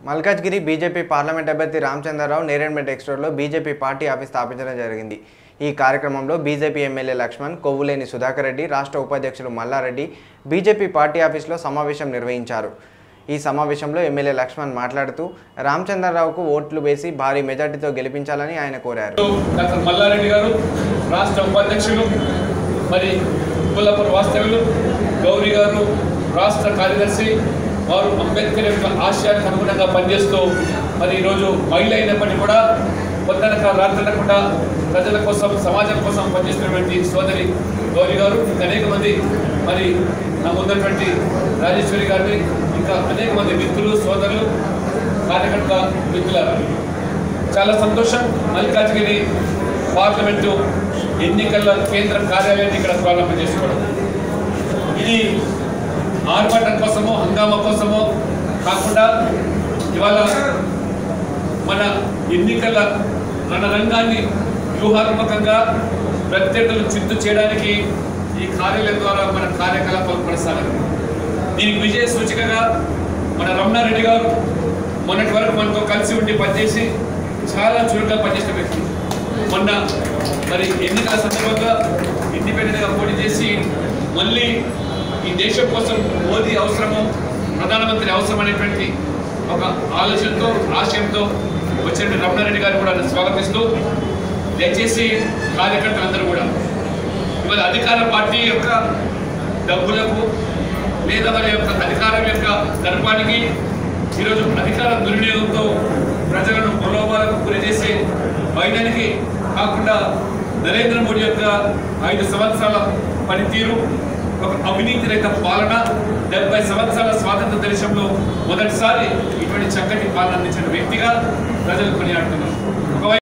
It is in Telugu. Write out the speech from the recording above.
మల్కాజ్గిరి బీజేపీ పార్లమెంట్ అభ్యర్థి రామచంద్రరావు నేరేడ్మెట్ ఎక్స్టోర్లో బీజేపీ పార్టీ ఆఫీస్ స్థాపించడం జరిగింది ఈ కార్యక్రమంలో బీజేపీ ఎమ్మెల్యే లక్ష్మణ్ కొవ్వులేని సుధాకర్ రెడ్డి రాష్ట్ర ఉపాధ్యక్షులు మల్లారెడ్డి బీజేపీ పార్టీ ఆఫీస్లో సమావేశం నిర్వహించారు ఈ సమావేశంలో ఎమ్మెల్యే లక్ష్మణ్ మాట్లాడుతూ రామచంద్రరావుకు ఓట్లు వేసి భారీ మెజార్టీతో గెలిపించాలని ఆయన కోరారు డాక్టర్ మల్లారెడ్డి గారు రాష్ట్ర ఉపాధ్యక్షులు మరి కొల్లాపూర్ వాస్తవ్యులు గౌరీ గారు రాష్ట్ర కార్యదర్శి వారు అంబేద్కర్ యొక్క ఆశయానికి అనుగుణంగా పనిచేస్తూ మరి ఈరోజు మహిళ అయినప్పటికీ కూడా పొద్దునక రాత్రనకుండా ప్రజల కోసం సమాజం కోసం పనిచేస్తున్నటువంటి సోదరి గౌరీ గారు ఇంకా అనేక మంది మరి నా ముందున్నటువంటి రాజేశ్వరి గారిని ఇంకా అనేక మంది మిత్రులు సోదరులు కార్యకర్త మిత్రులారా చాలా సంతోషం మల్కాజ్గిరి పార్లమెంటు ఎన్నికల కేంద్ర కార్యాలయాన్ని ఇక్కడ ప్రారంభం చేసుకోవడం ఇది ఆర్భాటం కోసమో హంగామా కోసమో కాకుండా ఇవాళ మన ఎన్నికల రణరంగాన్ని వ్యూహాత్మకంగా ప్రత్యర్థులు చిత్తు చేయడానికి ఈ కార్యాలయం ద్వారా మన కార్యకలాపాలు కొనసాగాలి దీనికి విజయ సూచికగా మన రమణారెడ్డి గారు మొన్నటి వరకు మనతో కలిసి ఉండి పనిచేసి చాలా చురుగ్గా పనిచేసిన వ్యక్తి మొన్న మరి ఎన్నికల సందర్భంగా ఇండిపెండెంట్గా పోటీ చేసి మళ్ళీ ఈ దేశం కోసం మోదీ అవసరము ప్రధానమంత్రి అవసరం అనేటువంటి ఒక ఆలోచనతో ఆశయంతో వచ్చిన రమణారెడ్డి గారిని కూడా నేను స్వాగతిస్తూ దయచేసి కార్యకర్తలందరూ కూడా ఇవాళ అధికార పార్టీ యొక్క డబ్బులకు లేదా వారి యొక్క అధికారం యొక్క దర్పానికి ఈరోజు అధికార దుర్వినియోగంతో ప్రజలను ప్రలోభాలకు గురి చేసే వైనానికి కాకుండా నరేంద్ర మోడీ యొక్క ఐదు సంవత్సరాల పనితీరు ఒక అవినీతి రహిత పాలన డెబ్బై సంవత్సరాల స్వాతంత్ర దేశంలో మొదటిసారి ఇటువంటి చక్కటి పాలన అందించిన వ్యక్తిగా ప్రజలు కొనియాడుతున్నారు ఒకవైపు